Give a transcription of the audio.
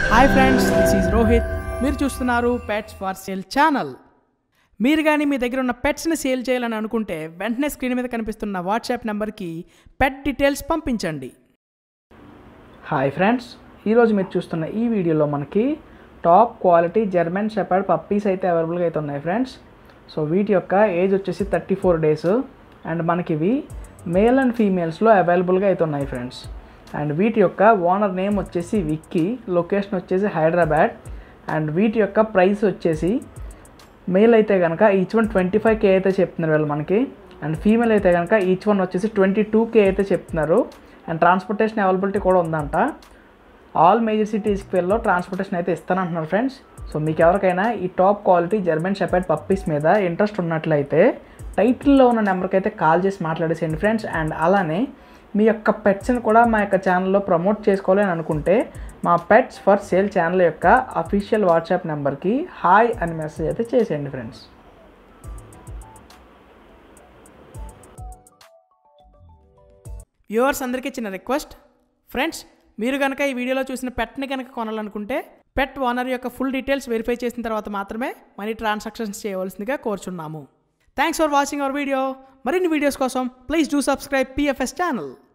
hi friends this is Rohit మీరు చూస్తున్నారు pets for sale channel మీరు కానీ మీ దగ్గర ఉన్న పెట్స్ని సేల్ చేయాలని అనుకుంటే వెంటనే స్క్రీన్ మీద కనిపిస్తున్న వాట్సాప్ నెంబర్కి పెట్ డీటెయిల్స్ పంపించండి హాయ్ ఫ్రెండ్స్ ఈరోజు మీరు చూస్తున్న ఈ వీడియోలో మనకి top quality German shepherd puppies అయితే అవైలబుల్గా అయితే ఉన్నాయి ఫ్రెండ్స్ సో వీటి యొక్క ఏజ్ వచ్చేసి థర్టీ ఫోర్ డేస్ అండ్ మనకి ఇవి మేల్ అండ్ ఫీమేల్స్లో అవైలబుల్గా అయితే ఉన్నాయి ఫ్రెండ్స్ అండ్ వీటి యొక్క ఓనర్ నేమ్ వచ్చేసి విక్కీ లొకేషన్ వచ్చేసి హైదరాబాద్ అండ్ వీటి యొక్క ప్రైస్ వచ్చేసి మేల్ అయితే కనుక each one twenty five K అయితే చెప్తున్నారు వీళ్ళు మనకి అండ్ ఫీమేల్ అయితే కనుక ఈచ్ వన్ వచ్చేసి ట్వంటీ టూ కే అయితే చెప్తున్నారు అండ్ ట్రాన్స్పోర్టేషన్ అవైలబిలిటీ కూడా ఉందంట ఆల్ మేజర్ సిటీస్కి వెళ్ళి ట్రాన్స్పోర్టేషన్ అయితే ఇస్తానంటున్నారు ఫ్రెండ్స్ సో మీకు ఎవరికైనా ఈ top quality German shepherd puppies మీద ఇంట్రెస్ట్ ఉన్నట్లయితే టైటిల్లో ఉన్న నెంబర్కి అయితే కాల్ చేసి మాట్లాడేసేయండి ఫ్రెండ్స్ అండ్ అలానే మీ యొక్క పెట్స్ని కూడా మా యొక్క ఛానల్లో ప్రమోట్ చేసుకోవాలి అని అనుకుంటే మా పెట్స్ ఫర్ సేల్ ఛానల్ యొక్క అఫీషియల్ వాట్సాప్ నెంబర్కి హాయ్ అని మెసేజ్ అయితే చేసేయండి ఫ్రెండ్స్ వ్యూవర్స్ అందరికీ చిన్న రిక్వెస్ట్ ఫ్రెండ్స్ మీరు కనుక ఈ వీడియోలో చూసిన పెట్ని కనుక కొనాలనుకుంటే పెట్ ఓనర్ యొక్క ఫుల్ డీటెయిల్స్ వెరిఫై చేసిన తర్వాత మాత్రమే మనీ ట్రాన్సాక్షన్స్ చేయవలసిందిగా కోరుచున్నాము thanks for watching our video మరిన్ని వీడియోస్ కోసం please do subscribe PFS channel